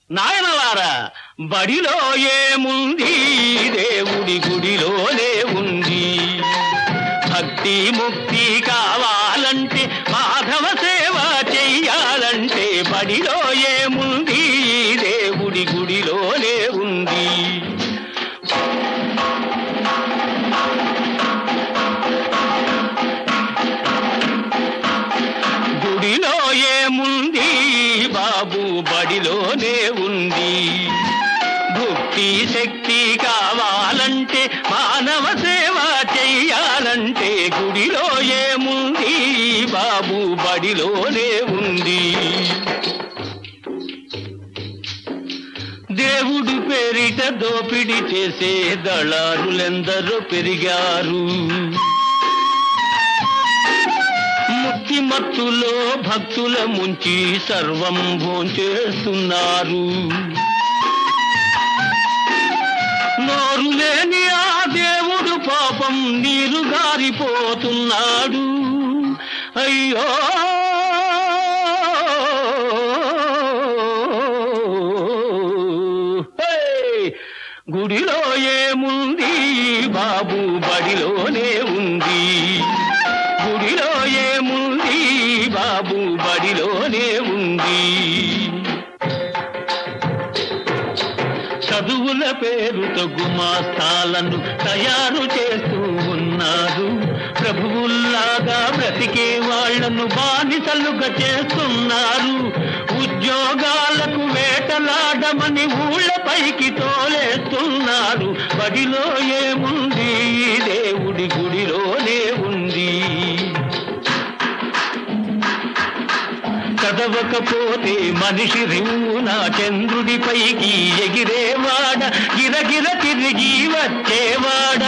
నాయనలారా బడిలో ఏముంది దేవుడి గుడిలోనే ఉంది భక్తి ముక్తి కావాలంటే మాధవ సేవ చెయ్యాలంటే బడిలో ఏముంది దేవుడి గుడిలోనే ఉంది గుడిలో ఏముంది బాబు బడిలోనే ఉంది భక్తి శక్తి కావాలంటే మానవ సేవ చెయ్యాలంటే గుడిలో ఏముంది బాబు బడిలోనే ఉంది దేవుడు పేరిట దోపిడి చేసే దళారులెందరో పెరిగారు ముక్తి మత్తులో భక్తుల ముంచి సర్వం భోంచేస్తున్నారు నోరు లేని ఆ దేవుడు పాపం నీరు గారిపోతున్నాడు అయ్యో హే! గుడిలో ఏముంది బాబు బడిలోనే ఉంది గుడిలో ఏముంది బాబు బడిలోనే ఉంది చదువుల పేరుతో గుమాస్తాలను తయారు చేస్తూ ఉన్నారు ప్రభువుల్లాగా బ్రతికే వాళ్లను బానిసలుగా చేస్తున్నారు ఉద్యోగాలకు వేటలాడమని ఊళ్ళపైకి తోలేస్తున్నారు బడిలో ఏముంది దేవుడి గుడిలోనే ఉంది చదవకపోతే మనిషి రివున చంద్రుడిపైకి ఎగిరేవాడ గిరగిర తిరిగి వచ్చేవాడ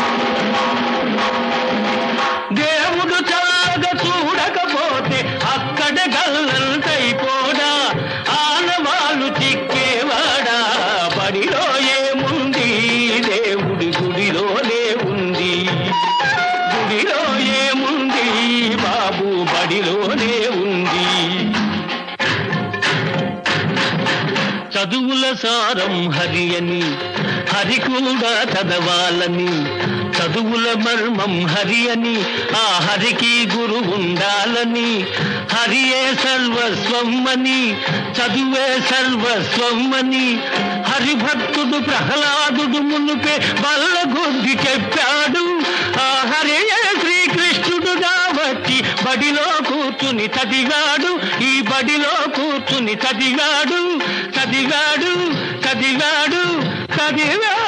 దేవుడు చల్లగా చూడకపోతే అక్కడ గల్లంతైపోడా ఆనవాళ్ళు చిక్కేవాడా బడిలో ఏముంది దేవుడి గుడిలోనే ఉంది గుడిలో ఏముంది బాబు బడిలోనే ఉంది చదువుల సారం హరి అని హరి కూడా చదవాలని చదువుల మర్మం హరి అని ఆ హరికి గురు ఉండాలని హరియే సర్వస్వం అని చదువే సర్వస్వం అని హరిభక్తుడు ప్రహ్లాదుడు మునుపే బల్లగొద్ది చెప్పాడు ఆ హరియే శ్రీకృష్ణుడుగా వచ్చి బడిలో కూర్చుని చదివాడు ఈ బడిలో కూర్చుని చదివాడు చదివాడు చదివాడు చదివాడు